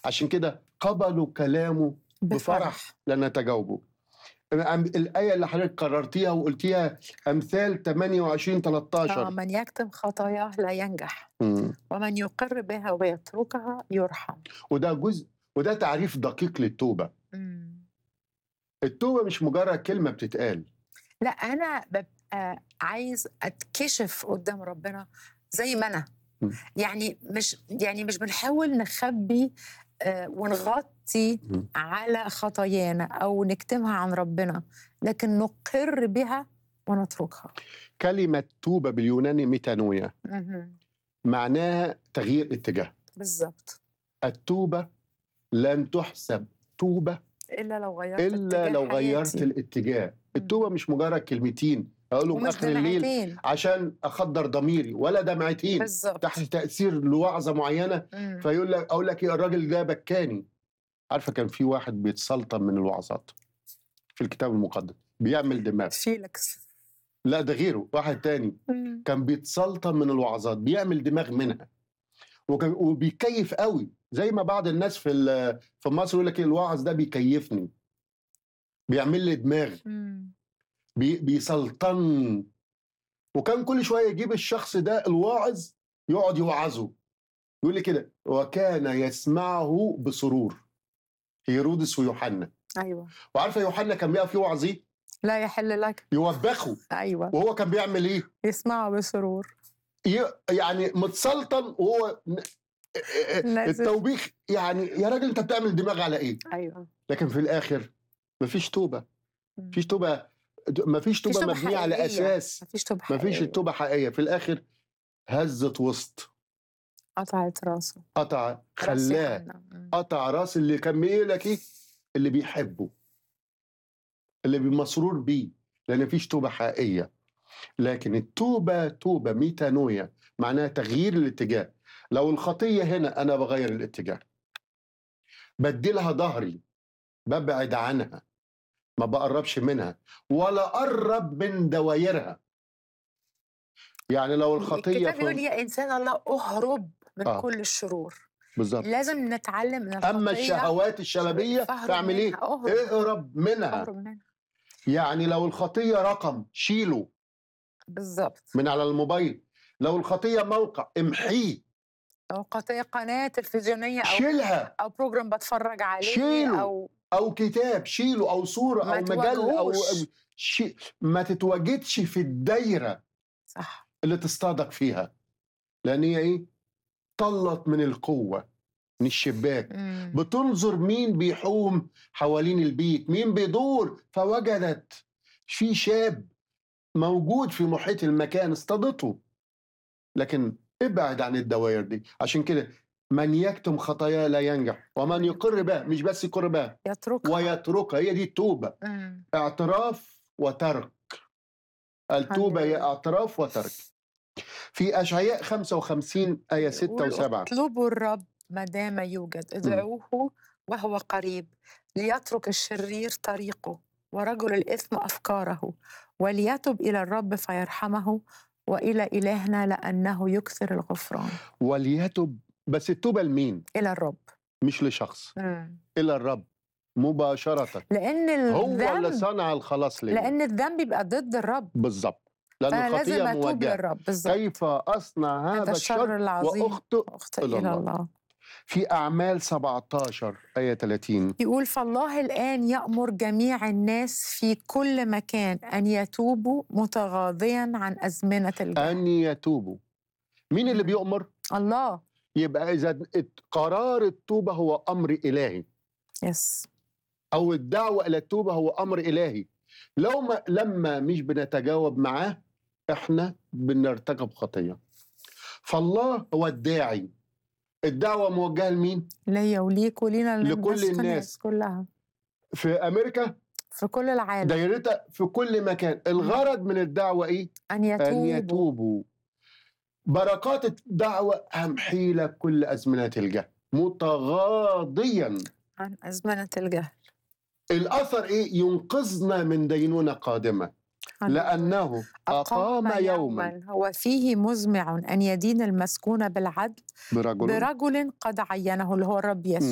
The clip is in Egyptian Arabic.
عشان كده قبلوا كلامه بفرح لأن تجاوبوا أم- الآية اللي حضرتك قررتيها وقلتيها أمثال 28 آه 13 من يكتم خطاياه لا ينجح مم. ومن يقر بها ويتركها يرحم وده جزء وده تعريف دقيق للتوبة مم. التوبة مش مجرد كلمة بتتقال لا انا ببقى عايز اتكشف قدام ربنا زي ما انا م. يعني مش يعني مش بنحاول نخبي آه، ونغطي م. على خطايانا او نكتمها عن ربنا لكن نقر بها ونتركها كلمة توبة باليوناني ميتانويا مهم. معناها تغيير اتجاه بالظبط التوبة لن تحسب توبة الا لو غيرت إلا اتجاه لو غيرت حياتي. الاتجاج التوبة مش مجرد كلمتين أقولهم ومش آخر الليل دمعتين عشان أخدر ضميري ولا دمعتين بالظبط تحت تأثير لوعظة معينة مم. فيقول لك أقول لك إيه الراجل ده بكاني عارفة كان في واحد بيتسلطن من الوعظات في الكتاب المقدس بيعمل دماغ فيليكس لا ده غيره واحد تاني مم. كان بيتسلطن من الوعظات بيعمل دماغ منها وكان وبيكيف قوي زي ما بعض الناس في ال- في مصر يقول لك إيه، الوعظ ده بيكيفني بيعمل لي دماغ مم. بي بيسلطن وكان كل شويه يجيب الشخص ده الواعظ يقعد يوعظه يقول لي كده وكان يسمعه بسرور هيرودس ويوحنا ايوه وعارفه يوحنا كان بيقف يوعظ ايه؟ لا يحل لك يوبخه ايوه وهو كان بيعمل ايه؟ يسمعوا بسرور ي- يعني متسلطن وهو ن- نازل. التوبيخ يعني يا راجل انت بتعمل دماغ على ايه؟ ايوه لكن في الاخر مفيش توبه مم. مفيش توبه مفيش توبه توبة مبنيه على حقيقية. اساس مفيش توبة مفيش حقيقية. التوبه حقيقيه في الاخر هزت وسط قطعت راسه قطع راس خلاه يوحنا. مم. قطع راس اللي كان بيقول لك ايه اللي بيحبه اللي مسرور بيه لان مفيش توبه حقيقيه لكن التوبه توبه ميتانويا معناها تغيير الاتجاه لو الخطيه هنا انا بغير الاتجاه بديلها ظهري ببعد عنها ما بقربش منها ولا قرب من دوايرها يعني لو الخطيه الكتاب بيقول في... يا انسان الله اهرب من آه. كل الشرور بالظبط لازم نتعلم من الخطيه اما الشهوات الشلبيه فاهرب فاعمل ايه منها، اهرب اهرب منها اهرب منها يعني لو الخطيه رقم شيله بالظبط من على الموبايل لو الخطيه موقع امحيه او قطيع قناه تلفزيونيه او شيلها او بروجرام بتفرج عليه شيله. او او كتاب شيله او صوره ما او مجله او تواجهوش. شي... ما تتواجدش في الدايره صح اللي تصطادك فيها لان هي ايه طلت من القوه من الشباك مم. بتنظر مين بيحوم حوالين البيت مين بيدور فوجدت في شاب موجود في محيط المكان اصطادته لكن ابعد عن الدوائر دي عشان كده من يكتم خطاياه لا ينجح ومن يقر بها مش بس يقر بها يتركها ويتركها هي دي التوبة مم. اعتراف وترك التوبة هي هللويا. اعتراف وترك في أشعياء 55 آية 6 يقول و7 اطلبوا الرب ما دام يوجد ادعوه وهو قريب ليترك الشرير طريقه ورجل الإثم أفكاره وليتب إلى الرب فيرحمه وإلى إلهنا لأنه يكثر الغفران وليتب بس التوبة لمين؟ إلى الرب مش لشخص إلى الرب مباشرة لأن هو اللي الذنب صنع الخلاص ليه لأن الذنب بيبقى ضد الرب بالظبط لأن فأنا لازم الخطية أتوب موجهة للرب بالظبط كيف أصنع هذا هذا الشر الشر العظيم وأخطئ أخطئ إلى إلى الله. الله في أعمال 17 آية 30 يقول فالله الآن يأمر جميع الناس في كل مكان أن يتوبوا متغاضيا عن أزمنة الجهل أن يتوبوا مين اللي بيؤمر؟ الله يبقى إذا ات- قرار التوبة هو أمر إلهي يس أو الدعوة إلى التوبة هو أمر إلهي لو ما لما مش بنتجاوب معاه إحنا بنرتكب خطية فالله هو الداعي الدعوة موجهة لمين؟ ليا وليك ولينا لكل في الناس. كلها في أمريكا في كل العالم دايرتها في كل مكان الغرض من الدعوة إيه؟ أن أن يتوبوا يتوبوا بركات الدعوة أمحي لك كل أزمنة الجهل متغاضيا عن أزمنة الجهل الأثر إيه؟ ينقذنا من دينونة قادمة لأنه أقام يوما هو فيه مزمع أن يدين المسكون بالعدل برجل برجل قد عينه اللي هو الرب يسوع